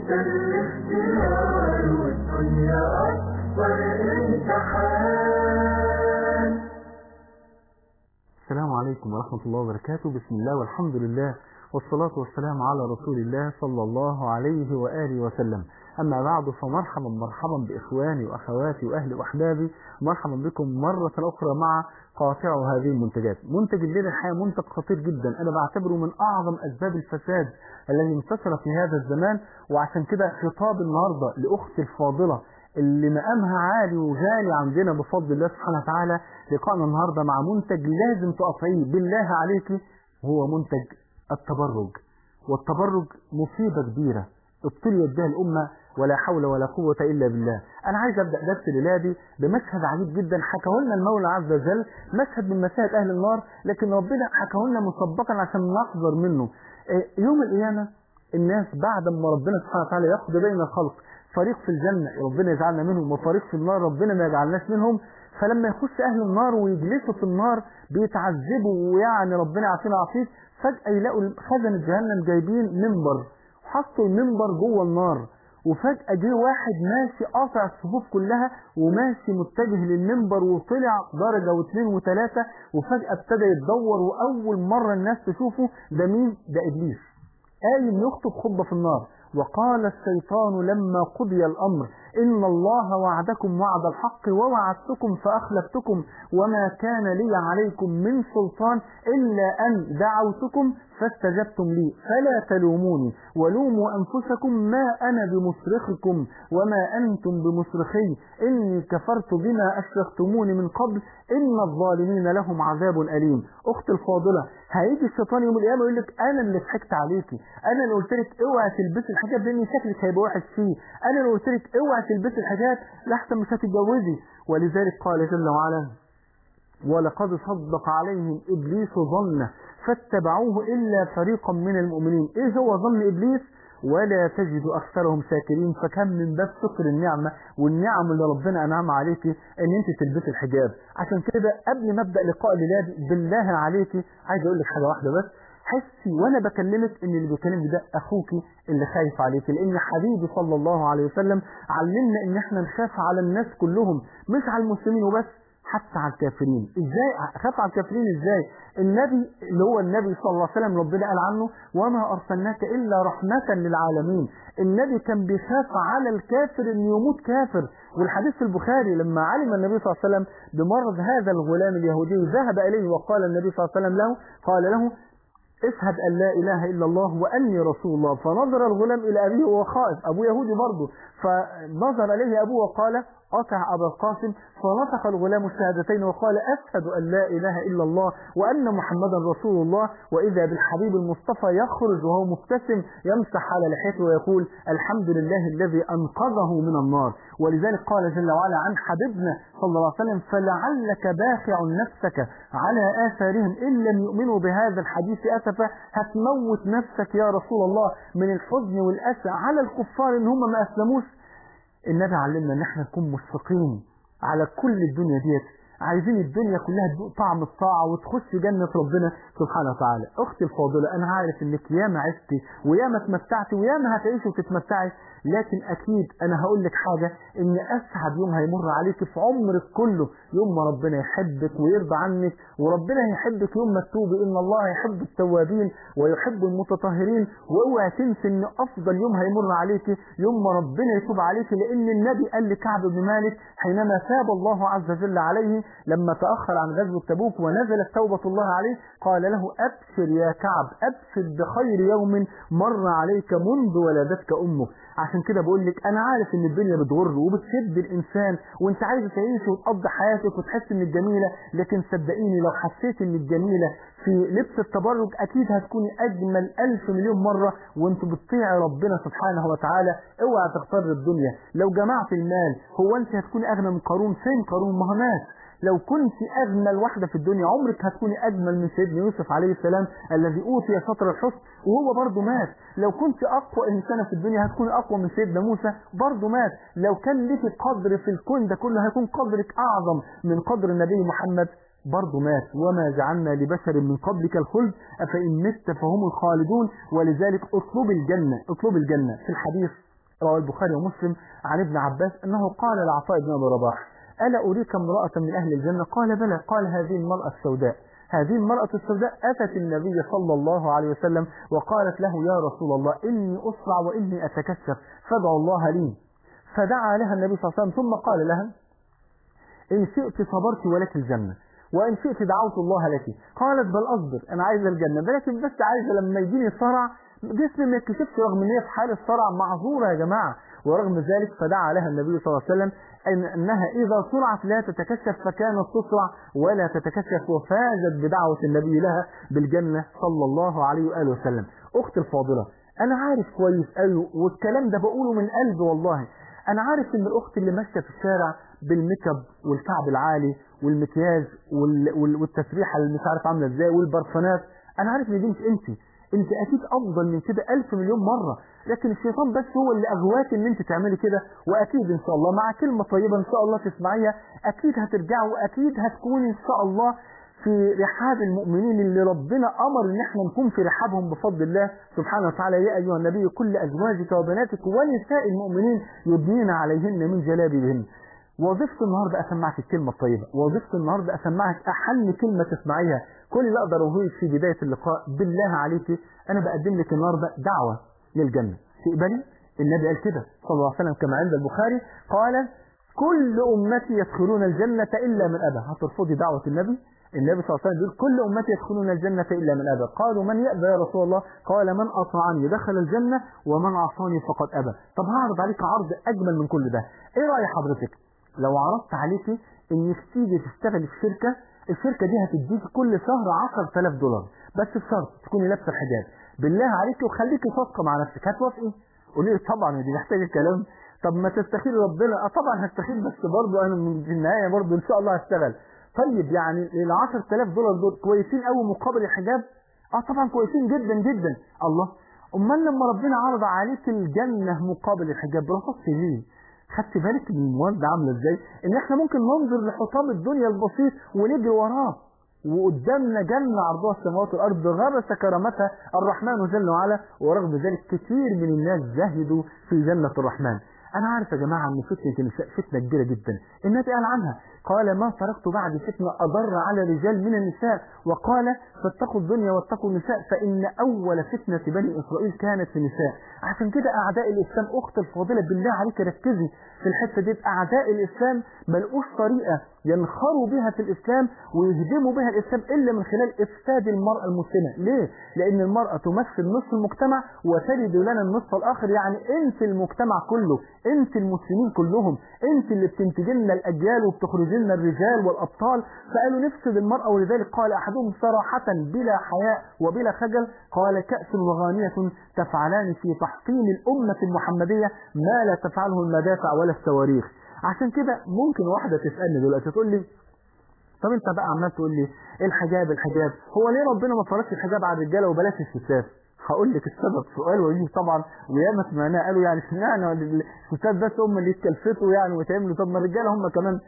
انت الاختيار والدنيا اكبر امتحان السلام عليكم ورحمة الله وبركاته بسم الله والحمد لله والصلاة والسلام على رسول الله صلى الله عليه وآله وسلم أما بعد فمرحبا مرحبا بإخواني وأخواتي وأهلي وأحبابي مرحبا بكم مرة أخرى مع قاطع هذه المنتجات منتج الليل الحقيقة منتج خطير جدا أنا بعتبره من أعظم أسباب الفساد الذي انتشر في هذا الزمان وعشان كده خطاب النهاردة لأختي الفاضلة اللي مقامها عالي وغالي عندنا بفضل الله سبحانه وتعالى لقائنا النهارده مع منتج لازم تقطعيه بالله عليكي وهو منتج التبرج والتبرج مصيبة كبيرة ابتليت بها الأمة ولا حول ولا قوة إلا بالله أنا عايز أبدأ درس الليلة بمشهد عجيب جدا حكاه لنا المولى عز وجل مشهد من مشاهد أهل النار لكن ربنا حكاه لنا مسبقا عشان نحذر منه إيه، يوم القيامة الناس بعد ما ربنا سبحانه وتعالى يقضي بين الخلق فريق في الجنة ربنا يجعلنا منهم وفريق في النار ربنا ما يجعلناش منهم فلما يخش أهل النار ويجلسوا في النار بيتعذبوا ويعني ربنا يعافينا ويعافيك فجأة يلاقوا خزنة جهنم جايبين منبر وحطوا المنبر جوه النار وفجأة جه واحد ماشي قاطع الصفوف كلها وماشي متجه للمنبر وطلع درجة واثنين وثلاثة وفجأة ابتدى يتدور وأول مرة الناس تشوفه ده مين؟ ده إبليس قايم يخطب خطبة في النار وقال الشيطان لما قضي الأمر إن الله وعدكم وعد الحق ووعدتكم فأخلفتكم وما كان لي عليكم من سلطان إلا أن دعوتكم فاستجبتم لي فلا تلوموني ولوموا أنفسكم ما أنا بمصرخكم وما أنتم بمصرخي إني كفرت بما أشركتموني من قبل إن الظالمين لهم عذاب أليم أخت الفاضلة هيجي الشيطان يوم القيامة يقول لك أنا اللي ضحكت عليكي أنا اللي قلت لك اوعي تلبسي الحجاب لأن شكلك هيبقى وحش فيه أنا اللي قلت لك اوعي تلبسي الحجاب لحسن مش هتتجوزي ولذلك قال جل وعلا ولقد صدق عليهم إبليس ظنه فاتبعوه إلا فريقا من المؤمنين إيه هو ظن إبليس ولا تجد أكثرهم شاكرين فكم من باب شكر النعمة والنعم اللي ربنا أنعم عليك أن أنت تلبسي الحجاب عشان كده قبل ما أبدأ لقاء الليلة بالله عليك عايز أقول لك حاجة واحدة بس حسي وانا بكلمك ان اللي بيكلمك ده اخوكي اللي خايف عليك لان حبيبي صلى الله عليه وسلم علمنا ان احنا نخاف على الناس كلهم مش على المسلمين وبس حتى على الكافرين ازاي خاف على الكافرين ازاي النبي اللي هو النبي صلى الله عليه وسلم ربنا قال عنه وما ارسلناك الا رحمه للعالمين النبي كان بيخاف على الكافر ان يموت كافر والحديث في البخاري لما علم النبي صلى الله عليه وسلم بمرض هذا الغلام اليهودي ذهب اليه وقال النبي صلى الله عليه وسلم له قال له اشهد أن لا إله إلا الله وأني رسول الله فنظر الغلام إلى أبيه وهو خائف أبوه يهودي برضه فنظر إليه أبوه وقال أطع أبا القاسم فنطق الغلام الشهادتين وقال أشهد أن لا إله إلا الله وأن محمدا رسول الله وإذا بالحبيب المصطفى يخرج وهو مبتسم يمسح على لحيته ويقول الحمد لله الذي أنقذه من النار ولذلك قال جل وعلا عن حبيبنا صلى الله عليه وسلم فلعلك باخع نفسك على آثارهم إن لم يؤمنوا بهذا الحديث أسفا هتموت نفسك يا رسول الله من الحزن والأسى على الكفار إن هم ما أسلموش النبي علمنا ان احنا نكون مشفقين على كل الدنيا ديت عايزين الدنيا كلها تدوق طعم الطاعة وتخش جنة ربنا سبحانه وتعالى اختي الفاضلة انا عارف انك ياما عشتي وياما اتمتعتي وياما هتعيشي وتتمتعي لكن اكيد انا هقول لك حاجة ان اسعد يوم هيمر عليك في عمرك كله يوم ما ربنا يحبك ويرضى عنك وربنا يحبك يوم ما تتوبي ان الله يحب التوابين ويحب المتطهرين واوعي تنسي ان افضل يوم هيمر عليك يوم ما ربنا يتوب عليك لان النبي قال لكعب بن مالك حينما تاب الله عز وجل عليه لما تأخر عن غزوة تبوك ونزلت توبة الله عليه قال له أبشر يا كعب أبشر بخير يوم مر عليك منذ ولدتك أمك عشان كده بقول لك أنا عارف إن الدنيا بتغر وبتشد الإنسان وأنت عايز تعيش وتقضي حياتك وتحس إنك جميلة لكن صدقيني لو حسيت إنك جميلة في لبس التبرج أكيد هتكوني أجمل ألف مليون مرة وأنت بتطيعي ربنا سبحانه وتعالى اوعى تختار الدنيا لو جمعت المال هو أنت هتكوني أغنى من قارون فين قارون ما هو مات لو كنت أجمل واحدة في الدنيا عمرك هتكوني أجمل من سيدنا يوسف عليه السلام الذي أوتي شطر الحسن وهو برضه مات لو كنت أقوى إنسانة في الدنيا هتكوني أقوى من سيدنا موسى برضه مات لو كان لك قدر في الكون ده كله هيكون قدرك أعظم من قدر النبي محمد برضه مات وما جعلنا لبشر من قبلك الخلد أفإن مت فهم الخالدون ولذلك اطلب الجنة اطلب الجنة في الحديث رواه البخاري ومسلم عن ابن عباس أنه قال لعطاء بن أبي رباح ألا أريك امرأة من أهل الجنة قال بلى قال هذه المرأة السوداء هذه المرأة السوداء أتت النبي صلى الله عليه وسلم وقالت له يا رسول الله إني أسرع وإني أتكسف فادعوا الله لي فدعا لها النبي صلى الله عليه وسلم ثم قال لها إن شئت صبرت ولك الجنة وإن شئت دعوت الله لك قالت بل أصبر أنا عايزة الجنة لكن بس عايزة لما يجيني صرع جسمي ما يتكشفش رغم ان هي في حال الصرع معذورة يا جماعة ورغم ذلك فدعا لها النبي صلى الله عليه وسلم أن أنها إذا صرعت لا تتكشف فكانت تصرع ولا تتكشف وفازت بدعوة النبي لها بالجنة صلى الله عليه وآله وسلم أخت الفاضلة أنا عارف كويس قوي والكلام ده بقوله من قلبي والله أنا عارف إن الأخت اللي ماشية في الشارع بالميك اب والكعب العالي والمكياج وال... وال... والتسريحة اللي مش عارف عاملة ازاي والبرفانات أنا عارف إن دي مش أنت انت اكيد افضل من كده الف مليون مرة لكن الشيطان بس هو اللي اغواك ان انت تعملي كده واكيد ان شاء الله مع كلمة طيبة ان شاء الله تسمعيها اكيد هترجعوا واكيد هتكوني ان شاء الله في رحاب المؤمنين اللي ربنا امر ان احنا نكون في رحابهم بفضل الله سبحانه وتعالى يا ايها النبي كل ازواجك وبناتك ونساء المؤمنين يدنين عليهن من جلابيبهن وظيفتي النهارده اسمعك الكلمه الطيبه وظيفتي النهارده اسمعك احن كلمه تسمعيها كل اللي اقدر اقوله في بدايه اللقاء بالله عليك انا بقدم لك النهارده دعوه للجنه تقبلي النبي قال كده صلى الله عليه وسلم كما عند البخاري قال كل امتي يدخلون الجنه الا من ابى هترفضي دعوه النبي النبي صلى الله عليه وسلم يقول كل امتي يدخلون الجنه الا من ابى قالوا من يابى يا رسول الله قال من اطاعني دخل الجنه ومن عصاني فقد ابى طب هعرض عليك عرض اجمل من كل ده ايه راي حضرتك لو عرضت عليكي انك تيجي تشتغلي في شركة الشركة دي هتديك كل شهر 10000 دولار بس بشرط تكوني لابسه الحجاب بالله عليكي وخليكي صادقه مع نفسك هتوافقي قولي لي طبعا دي محتاجه كلام طب ما تستخير ربنا اه طبعا هستخير بس برضه انا من في النهايه برضه ان شاء الله هشتغل طيب يعني ال 10000 دولار دول كويسين قوي مقابل الحجاب اه طبعا كويسين جدا جدا الله امال لما ربنا عرض عليك الجنه مقابل الحجاب رفضت ليه خدت بالك من المواد عامله ازاي ان احنا ممكن ننظر لحطام الدنيا البسيط ونجري وراه وقدامنا جنة عرضها السماوات والأرض غرس كرامتها الرحمن جل وعلا ورغم ذلك كثير من الناس زهدوا في جنة الرحمن أنا عارف يا جماعة أن فتنة النساء فتنة كبيرة جدا النبي قال عنها قال ما تركت بعد فتنة أضر على الرجال من النساء وقال فاتقوا الدنيا واتقوا النساء فإن أول فتنة بني إسرائيل كانت في النساء عشان كده أعداء الإسلام أخت الفاضلة بالله عليك ركزي في الحتة دي أعداء الإسلام ملقوش طريقة ينخروا بها في الإسلام ويهدموا بها الإسلام إلا من خلال إفساد المرأة المسلمة ليه؟ لأن المرأة تمثل نصف المجتمع وتلد لنا النصف الآخر يعني أنت المجتمع كله أنت المسلمين كلهم أنت اللي بتنتج لنا الأجيال وبتخرج لنا الرجال والأبطال فقالوا نفسد المرأة ولذلك قال أحدهم صراحة بلا حياء وبلا خجل قال كأس وغانية تفعلان في تحطيم الأمة المحمدية ما لا تفعله المدافع ولا الصواريخ عشان كده ممكن واحدة تسألني دلوقتي تقول لي طب انت بقى عمال تقول لي الحجاب الحجاب هو ليه ربنا ما فرضش الحجاب على الرجاله وبلاش الستات هقول لك السبب سؤال ويجي طبعا وياما سمعناه قالوا يعني اشمعنى الستات بس هم اللي يتكلفتوا يعني ويتعملوا طب ما الرجاله هم كمان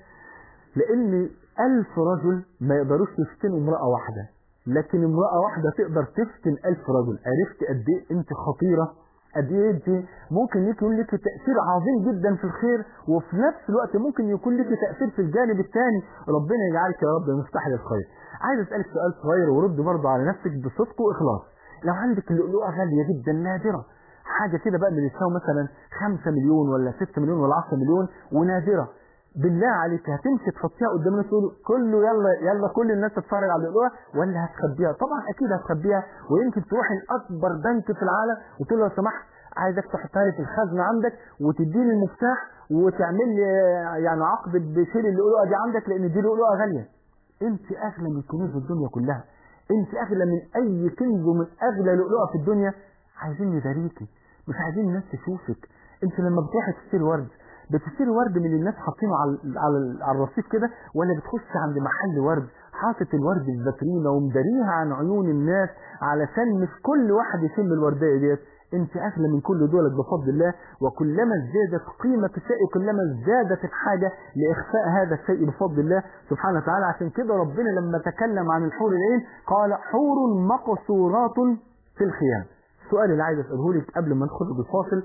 لان ألف رجل ما يقدروش يفتنوا امرأة واحدة لكن امرأة واحدة تقدر تفتن ألف رجل عرفت قد ايه انت خطيرة قد ايه انت ممكن يكون لك تأثير عظيم جدا في الخير وفي نفس الوقت ممكن يكون لك تأثير في الجانب الثاني ربنا يجعلك يا رب مفتاح للخير عايز اسألك سؤال صغير ورد برضه على نفسك بصدق واخلاص لو عندك لؤلؤة غالية جدا نادرة حاجة كده بقى من يساوي مثلا 5 مليون ولا 6 مليون ولا 10 مليون ونادرة بالله عليك هتمشي تحطيها قدام الناس تقول كله يلا يلا كل الناس تتفرج على اللؤلؤه ولا هتخبيها طبعا اكيد هتخبيها ويمكن تروح لاكبر بنك في العالم وتقول له لو سمحت عايزك تحطها لي في الخزنه عندك وتديني المفتاح وتعمل لي يعني عقد بشيل اللؤلؤه دي عندك لان دي لؤلؤه غاليه انت اغلى من كنوز الدنيا كلها انت اغلى من اي كنز ومن اغلى لؤلؤه في الدنيا عايزين نداريكي مش عايزين الناس تشوفك انت لما بتروحي تشتري ورد بتشتري ورد من الناس حاطينه على على على الرصيف كده ولا بتخش عند محل ورد حاطط الورد في الفاترينه ومداريها عن عيون الناس علشان مش كل واحد يشم الورديه ديت انت اغلى من كل دولت بفضل الله وكلما ازدادت قيمة الشيء كلما ازدادت الحاجة لاخفاء هذا الشيء بفضل الله سبحانه وتعالى عشان كده ربنا لما تكلم عن الحور العين قال حور مقصورات في الخيام السؤال اللي عايز اساله لك قبل ما ندخل بالفاصل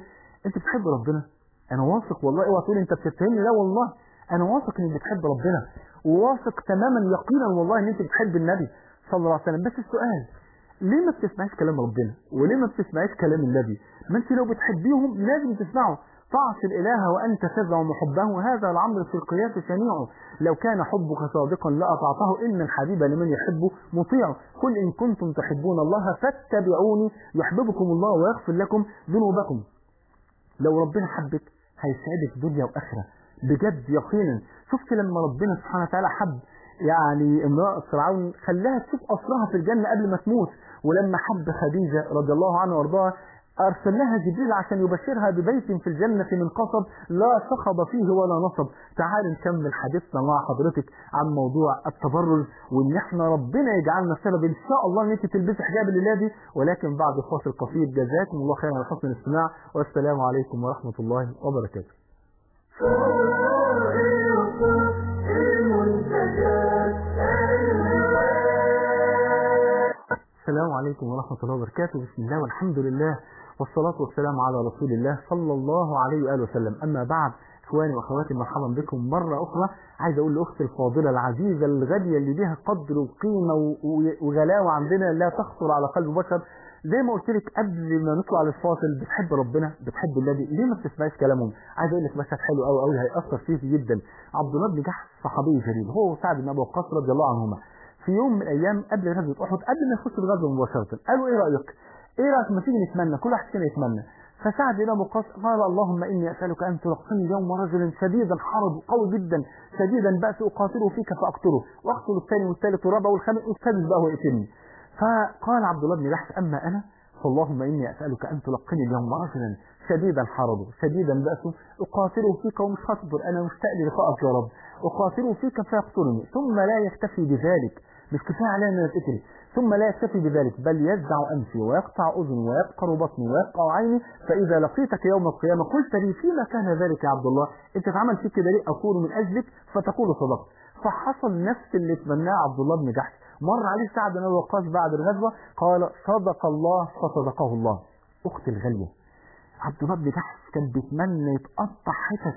انت بتحب ربنا انا واثق والله اوعى تقول انت بتتهمني لا والله انا واثق انك بتحب ربنا وواثق تماما يقينا والله ان انت بتحب النبي صلى الله عليه وسلم بس السؤال ليه ما بتسمعيش كلام ربنا وليه ما بتسمعيش كلام النبي ما انت لو بتحبيهم لازم تسمعوا تعصي الإله وأنت تزعم حبه هذا الأمر في القياس شنيع لو كان حبك صادقا لأطعته إن الحبيب لمن يحبه مطيع قل إن كنتم تحبون الله فاتبعوني يحببكم الله ويغفر لكم ذنوبكم لو ربنا حبك هيسعدك دنيا وآخرة بجد يقينا شفت لما ربنا سبحانه وتعالى حب يعني امرأة فرعون خلاها تشوف أسرها في الجنة قبل ما تموت ولما حب خديجة رضي الله عنها وارضاها أرسل لها جبريل عشان يبشرها ببيت في الجنة من قصب لا صخب فيه ولا نصب تعال نكمل حديثنا مع حضرتك عن موضوع التبرج وإن احنا ربنا يجعلنا سبب إن شاء الله إن أنت تلبسي حجاب الليلة دي ولكن بعد فاصل قصير جزاكم الله خيرا على حسن الاستماع والسلام عليكم ورحمة الله وبركاته السلام عليكم ورحمة الله وبركاته بسم الله والحمد لله والصلاة والسلام على رسول الله صلى الله عليه وآله وسلم أما بعد إخواني وأخواتي مرحبا بكم مرة أخرى عايز أقول لأختي الفاضلة العزيزة الغالية اللي ليها قدر وقيمة وغلاوة عندنا لا تخطر على قلب بشر زي ما قلت لك قبل ما نطلع للفاصل بتحب ربنا بتحب النبي ليه ما بتسمعيش كلامهم عايز اقول لك مشهد حلو قوي قوي هيأثر فيكي جدا عبد الله بن جحش صحابي جليل هو وسعد بن ابي وقاص رضي الله عنهما في يوم من الايام قبل غزوه احد قبل ما يخش الغزوه مباشره قالوا ايه رايك ايه رايك ما تيجي نتمنى كل واحد فينا يتمنى فسعد بن ابي وقاص قال اللهم اني اسالك ان تلقني اليوم رجلا شديدا حرب قوي جدا شديدا باس اقاتله فيك فاقتله واقتل الثاني والثالث والرابع والخامس والسادس بقى هو يقتلني فقال عبد الله بن جحش اما انا فاللهم إني أسألك أن تلقني اليوم رجلا شديدا حربه شديدا بأسه أقاتله فيك ومش هصبر أنا مشتاق للقائك يا رب أقاتله فيك فيقتلني ثم لا يكتفي بذلك مش كفاية علي أن أتقتل ثم لا يكتفي بذلك بل يجزع أنفي ويقطع أذني ويبقر بطني ويبقى عيني فإذا لقيتك يوم القيامة قلت لي فيما كان ذلك يا عبد الله أنت اتعمل فيك كده ليه أقول من أجلك فتقول صدقت فحصل نفس اللي تمناه عبد الله بن جحش مر عليه سعد بن وقاص بعد الغزوة قال صدق الله فصدقه الله أختي الغالية عبد الله بن جحش كان بيتمنى يتقطع حتت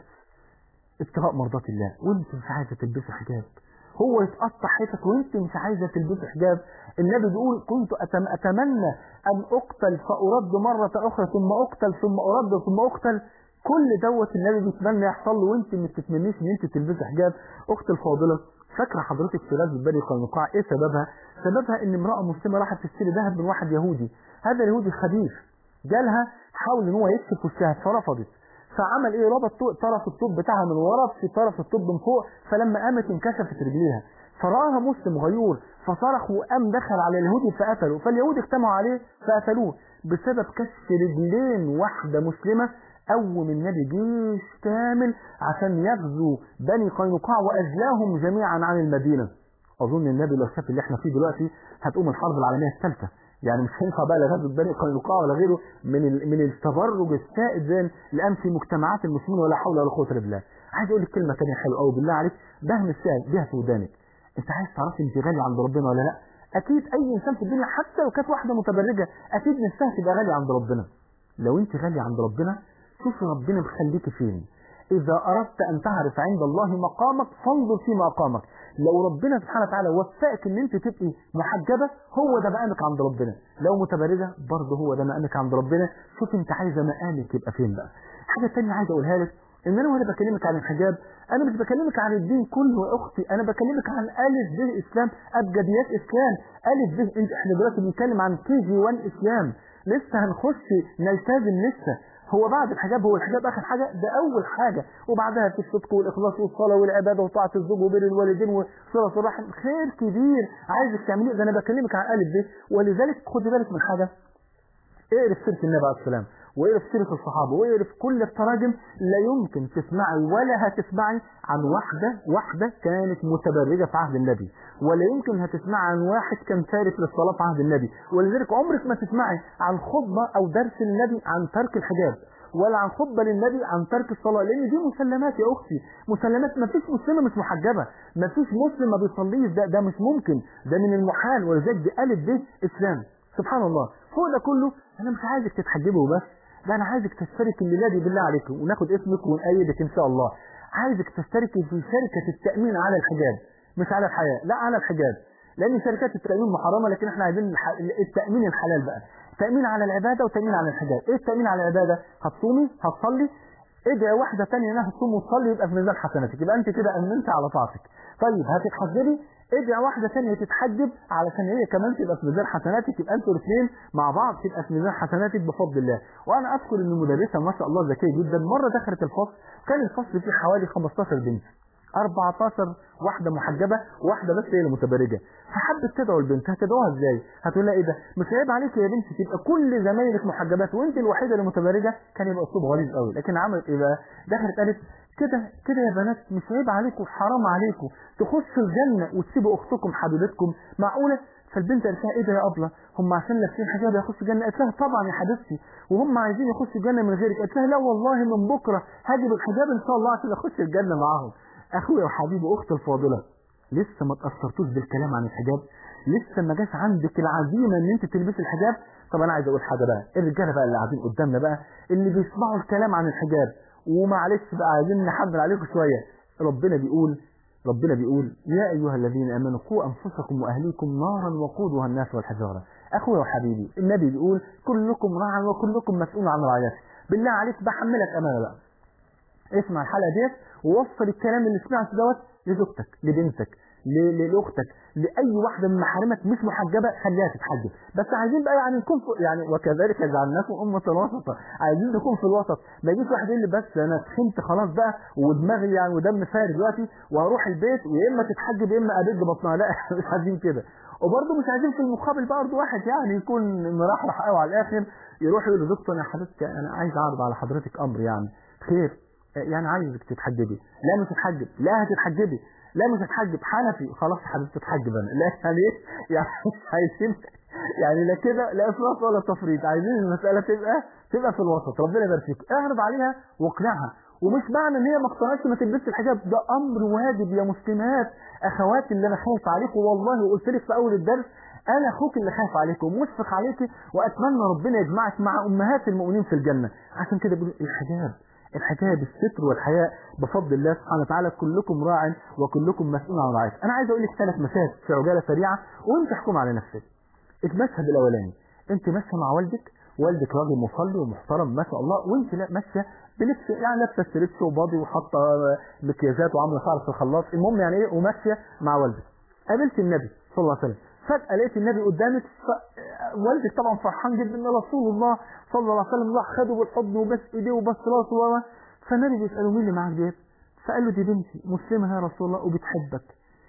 ابتغاء مرضات الله وانت مش عايزة تلبسي حجاب هو يتقطع حتت وانت مش عايزة تلبسي حجاب النبي بيقول كنت أتم أتمنى أن أقتل فأرد مرة أخرى ثم أقتل ثم أرد ثم أقتل كل دوت النبي بيتمنى يحصل له وانت ما تتمنيش ان انت تلبسي حجاب اختي الفاضله فاكره حضرتك في غزوه بني قينقاع ايه سببها سببها ان امراه مسلمه راحت تشتري ذهب من واحد يهودي هذا اليهودي خبيث جالها حاول ان هو يكشف وشها فرفضت فعمل ايه ربط طرف الطوب بتاعها من ورا في طرف الطوب من فوق فلما قامت انكشفت رجليها فرآها مسلم غيور فصرخ وقام دخل على اليهودي فقتله فاليهود اجتمعوا عليه فقتلوه بسبب كشف رجلين واحدة مسلمة قوم النبي جيش كامل عشان يغزو بني قينقاع واجلاهم جميعا عن المدينه اظن النبي لو شاف اللي احنا فيه دلوقتي هتقوم الحرب العالميه الثالثه يعني مش هينفع بقى لا غزو بني قينقاع ولا غيره من ال... من التبرج السائد زي الان في مجتمعات المسلمين ولا حول ولا قوه الا بالله عايز اقول لك كلمه ثانيه حلوه قوي بالله عليك دهن السائل بيها في ودانك انت عايز تعرفي انت غالي عند ربنا ولا لا اكيد اي انسان في الدنيا حتى لو كانت واحده متبرجه اكيد نفسها تبقى غاليه عند ربنا لو انت غاليه عند ربنا شوف ربنا مخليك فين إذا أردت أن تعرف عند الله مقامك فانظر في مقامك لو ربنا سبحانه وتعالى وفقك ان انت تبقي محجبة هو ده مقامك عند ربنا لو متبرجة برضه هو ده مقامك عند ربنا شوف انت عايزة مقامك يبقى فين بقى حاجة تانية عايز اقولها لك ان انا وانا بكلمك عن الحجاب انا مش بكلمك عن الدين كله يا اختي انا بكلمك عن الف ب اسلام ابجديات اسلام الف ب انت احنا دلوقتي بنتكلم عن كي جي 1 اسلام لسه هنخش نلتزم لسه هو بعد الحجاب هو الحجاب اخر حاجه ده اول حاجه وبعدها في الصدق والاخلاص والصلاه والعباده وطاعه الزوج وبر الوالدين وصله الرحم خير كبير عايزك تعمليه ده انا بكلمك عن الف ب ولذلك خدي بالك من حاجه اقرف سيره النبي عليه السلام واقرف سيره الصحابه واقرف كل التراجم لا يمكن تسمعي ولا هتسمعي عن واحده واحده كانت متبرجه في عهد النبي ولا يمكن هتسمعي عن واحد كان تارك للصلاه في عهد النبي ولذلك عمرك ما تسمعي عن خطبه او درس النبي عن ترك الحجاب ولا عن خطبه للنبي عن ترك الصلاه لان دي مسلمات يا اختي مسلمات ما فيش مسلمه مش محجبه ما فيش مسلم ما بيصليش ده ده مش ممكن ده من المحال ولذلك دي الف ب اسلام سبحان الله فوق ده كله انا مش عايزك تتحجبي وبس ده انا عايزك تشترك الليله دي بالله عليك وناخد اسمك ونأيدك ان شاء الله عايزك تشتركي في شركه التامين على الحجاب مش على الحياه لا على الحجاب لان شركات التامين محرمه لكن احنا عايزين الح- التامين الحلال بقى تامين على العباده وتامين على الحجاب ايه التامين على العباده هتصومي هتصلي ادعي واحده ثانيه انها تصوم وتصلي يبقى في ميزان حسناتك يبقى انت كده امنت على طاعتك طيب هتتحجبي ادعي واحده ثانيه تتحجب علشان هي كمان تبقى في ميزان حسناتك يبقى انتوا الاثنين مع بعض تبقى في ميزان حسناتك بفضل الله وانا اذكر ان المدرسه ما شاء الله ذكيه جدا مره دخلت الفصل كان الفصل فيه حوالي 15 بنت 14 واحدة محجبة واحدة بس هي اللي متبرجة فحبت تدعو البنت هتدعوها ازاي هتقول لها ايه ده مش عيب عليك يا بنتي تبقى كل زمايلك محجبات وانت الوحيدة اللي متبرجة كان يبقى اسلوب غليظ قوي لكن عملت ايه بقى دخلت قالت كده كده يا بنات مش عيب عليكم حرام عليكم تخشوا الجنة وتسيبوا اختكم حبيبتكم معقولة فالبنت قالت لها ايه ده يا ابله هم عشان لابسين حجاب يخشوا الجنه قالت لها طبعا يا حبيبتي وهم عايزين يخشوا الجنه من غيرك قالت لها لا والله من بكره هاجي بالحجاب ان شاء الله عشان اخش الجنه معاهم اخويا وحبيبي اختي الفاضله لسه ما تاثرتوش بالكلام عن الحجاب لسه ما جاش عندك العزيمه ان انت تلبسي الحجاب طب انا عايز اقول حاجه بقى الرجاله بقى اللي قاعدين قدامنا بقى اللي بيسمعوا الكلام عن الحجاب ومعلش بقى عايزين نحمل عليكم شويه ربنا بيقول ربنا بيقول يا أيها الذين آمنوا قوا أنفسكم وأهليكم نارا وقودها الناس والحجارة أخويا وحبيبي النبي بيقول كلكم راع وكلكم مسؤول عن رعيته بالله عليك بحملك أمانة بقى اسمع الحلقة ديت ووصل الكلام اللي سمعته دوت لزوجتك لبنتك ل- ل- لاختك لاي واحده من محارمك مش محجبه خليها تتحجب بس عايزين بقى يعني نكون في يعني وكذلك جعلناكم امه وسطا عايزين نكون في الوسط ما يجيش واحد يقول لي بس انا تخنت خلاص بقى ودماغي يعني ودم فارغ دلوقتي وهروح البيت ويا اما تتحجب يا اما ابد بطنها لا مش عايزين كده وبرضه مش عايزين في المقابل برضه واحد يعني يكون مرحرح قوي على الاخر يروح يقول لزوجته انا حضرتك انا عايز اعرض على حضرتك امر يعني خير يعني عايزك تتحجبي لا مش هتحجب لا هتتحجبي لا مش هتحجب حنفي خلاص يا حبيبتي تتحجب انا لا يعني ايه يعني مش عايزين يعني لا كده لا افراط ولا تفريط عايزين المساله تبقى تبقى في الوسط ربنا يبارك فيك اعرض عليها واقنعها ومش معنى ان هي ما اقتنعتش ما تلبسش الحجاب ده امر واجب يا مسلمات اخواتي اللي انا خايف عليكم والله وقلت لك في اول الدرس انا اخوك اللي خايف عليك ومشفق عليك واتمنى ربنا يجمعك مع امهات المؤمنين في الجنه عشان كده بيقول الحجاب الحجاب الستر والحياء بفضل الله سبحانه وتعالى كلكم راع وكلكم مسؤول عن رعايته انا عايز اقول لك ثلاث مشاهد في عجاله سريعه وانت احكم على نفسك المشهد الاولاني انت ماشيه مع والدك والدك راجل مصلي ومحترم ما شاء الله وانت لا ماشيه بلبس يعني لابسه ستريتش وباضي وحاطه مكياجات وعامله شعر في الخلاط المهم يعني ايه وماشيه مع والدك قابلت النبي صلى الله عليه وسلم فجأة لقيت النبي قدامك ف... والدك طبعا فرحان جدا ان رسول الله صلى الله عليه وسلم راح خده بالحضن وبس ايديه وبس راسه و فالنبي بيسأله مين اللي معاك ديت فقال له دي بنتي مسلمة يا رسول الله وبتحبك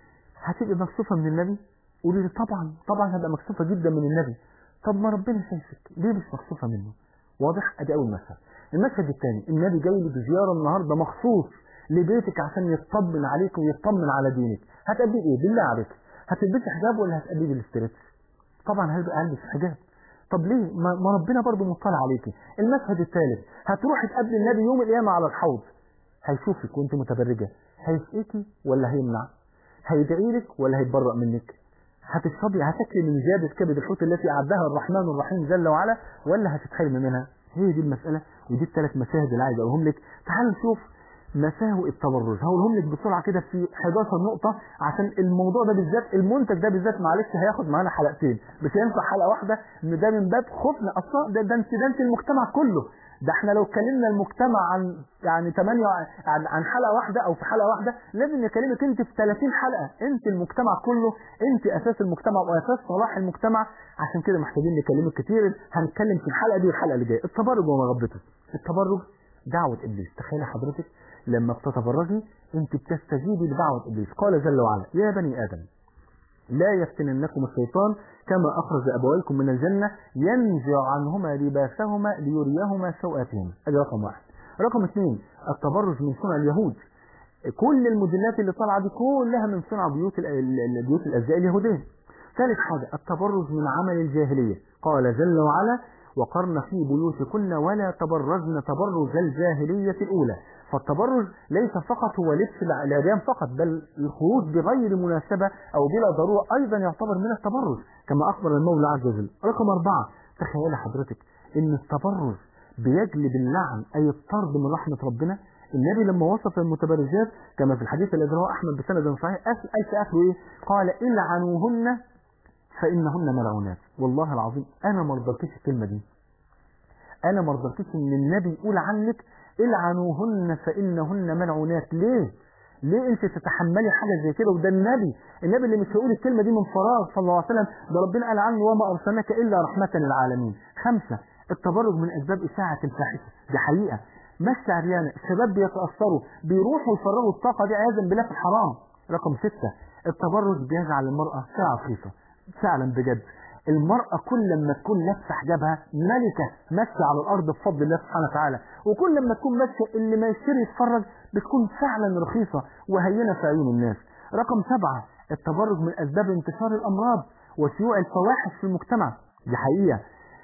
هتبقى مكسوفة من النبي قولي لي طبعا طبعا هبقى مكسوفة جدا من النبي طب ما ربنا شايفك ليه مش مكسوفة منه واضح ادي اول مشهد المشهد الثاني النبي جاي لي بزيارة النهاردة مخصوص لبيتك عشان يطمن عليك ويطمن على دينك هتقابليه ايه بالله عليك هتلبسي حجاب ولا هتقابليه بالاسترتش طبعا هيبقى البس حجاب طب ليه ما ما ربنا برضه مطلع عليكي المشهد الثالث هتروحي تقابلي النبي يوم القيامه على الحوض هيشوفك وانت متبرجه هيسقيكي ولا هيمنع هيدعي لك ولا هيتبرأ منك هتشربي هتاكلي من زيادة كبد الحوت التي أعدها الرحمن الرحيم جل وعلا ولا هتتحرمي منها هي دي المسألة ودي الثلاث مشاهد اللي عايز أقولهم لك تعالوا نشوف مساوئ التبرج هقولهم لك بسرعة كده في 11 نقطة عشان الموضوع ده بالذات المنتج ده بالذات معلش هياخد معانا حلقتين مش هينفع حلقة واحدة ان ده من باب خوفنا اصلا ده ده انت ده انت المجتمع كله ده احنا لو اتكلمنا المجتمع عن يعني 8 عن, عن حلقة واحدة او في حلقة واحدة لازم نكلمك انت في 30 حلقة انت المجتمع كله انت اساس المجتمع واساس صلاح المجتمع عشان كده محتاجين نكلمك كتير هنتكلم في الحلقة دي والحلقة اللي جاية التبرج ومغبته التبرج دعوة ابليس تخيل حضرتك لما بتتبرجي انت بتستجيبي لدعوة ابليس قال جل وعلا يا بني ادم لا يفتننكم الشيطان كما أخرج أبويكم من الجنة ينزع عنهما لباسهما ليريهما سوءاتهما هذا رقم واحد رقم اثنين التبرج من صنع اليهود كل الموديلات اللي طالعة دي كلها من صنع بيوت ال- ال- بيوت الأزياء اليهودية ثالث حاجة التبرج من عمل الجاهلية قال جل وعلا وقرن في بيوتكن ولا تبرجن تبرج الجاهلية الأولى فالتبرج ليس فقط هو لبس العريان فقط بل الخروج بغير مناسبة أو بلا ضرورة أيضا يعتبر من التبرج كما أخبر المولى عز وجل رقم أربعة تخيل حضرتك إن التبرج بيجلب اللعن أي الطرد من رحمة ربنا النبي لما وصف المتبرجات كما في الحديث الذي رواه أحمد بسند صحيح أس- أي في آخره إيه قال العنوهن فإنهن ملعونات والله العظيم أنا ما رضيتش الكلمة دي أنا ما رضيتش إن النبي يقول عنك العنوهن فإنهن ملعونات ليه؟ ليه انت تتحملي حاجه زي كده وده النبي النبي اللي مش هيقول الكلمه دي من فراغ صلى الله عليه وسلم ده ربنا قال عنه وما ارسلناك الا رحمه للعالمين خمسه التبرج من اسباب اشاعه الفاحشه دي حقيقه مشي عريانه الشباب بيتاثروا بيروحوا يفرغوا الطاقه دي عياذا بالله في الحرام رقم سته التبرج بيجعل المراه ساعه رخيصه فعلا بجد المرأة كل ما تكون لابسة حجابها ملكة ماشية على الأرض بفضل الله سبحانه وتعالى وكل ما تكون ماشية اللي ما يشتري يتفرج بتكون فعلا رخيصة وهينة في عيون الناس رقم سبعة التبرج من أسباب انتشار الأمراض وشيوع الفواحش في المجتمع دي حقيقة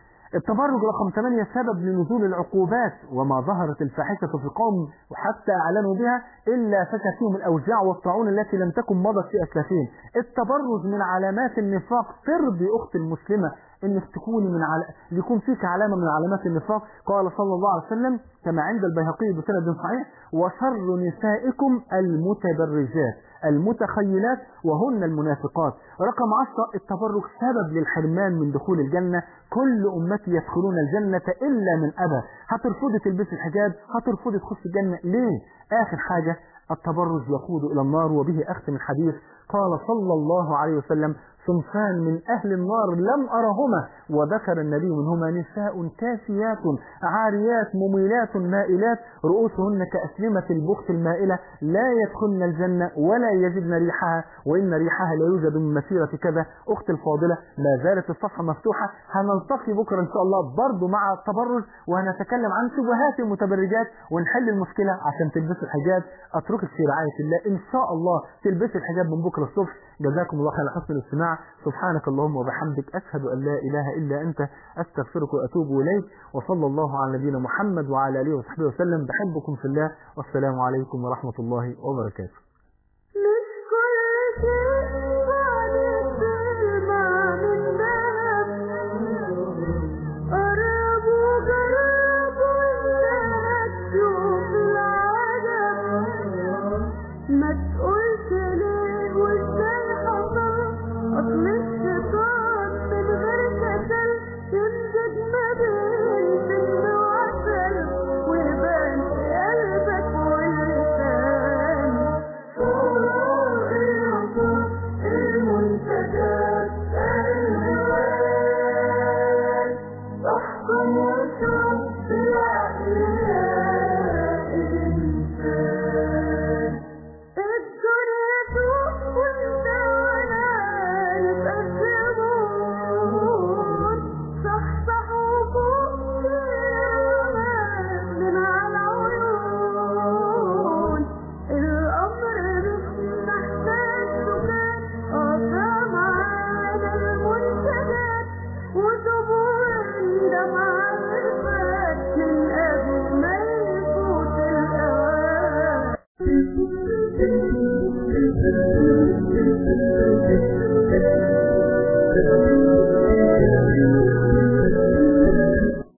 التبرج رقم 8 سبب لنزول العقوبات وما ظهرت الفاحشة في قوم وحتى أعلنوا بها إلا فشى فيهم الأوجاع والطاعون التي لم تكن مضت في أسلافهم التبرج من علامات النفاق ترضي أخت المسلمة انك تكوني من عل... يكون فيك علامة من علامات النفاق قال صلى الله عليه وسلم كما عند البيهقي بسند صحيح وشر نسائكم المتبرجات المتخيلات وهن المنافقات رقم عشرة التبرج سبب للحرمان من دخول الجنة كل أمتي يدخلون الجنة إلا من أبى هترفضي تلبسي الحجاب هترفضي تخش الجنة ليه آخر حاجة التبرج يقود إلى النار وبه أختم الحديث قال صلى الله عليه وسلم صنفان من أهل النار لم أرهما وذكر النبي منهما نساء كاسيات عاريات مميلات مائلات رؤوسهن كأسلمة البخت المائلة لا يدخلن الجنة ولا يجدن ريحها وإن ريحها لا يوجد من مسيرة كذا أخت الفاضلة ما زالت الصفحة مفتوحة هنلتقي بكرة إن شاء الله برضو مع التبرج وهنتكلم عن شبهات المتبرجات ونحل المشكلة عشان تلبسوا الحجاب أتركك في رعاية الله إن شاء الله تلبسي الحجاب من بكرة الصبح جزاكم الله خير على حسن الاستماع سبحانك اللهم وبحمدك أشهد أن لا إله إلا أنت أستغفرك وأتوب إليك وصلى الله على نبينا محمد وعلى آله وصحبه وسلم بحبكم في الله والسلام عليكم ورحمة الله وبركاته مش كل شيء بعد الظلمة من ذهب قربوا جربوا إنها تشوف العجب ما تقولش ليه وازاي حصل أصل الشيطان من غير كسل يمزج ما بين سم وعسل ويبان في قلبك واللسان فوق العصور المنتجات الهوان احكم واشرب بالعقل يا الإنسان الدنيا سوق وانت ولا يبقى الزبون صحصح وفوق من على العيون الأمر مش محتاج سكان قطع معانا المنتجات وزبون ده مع الفات من قبل ما يفوت الأوان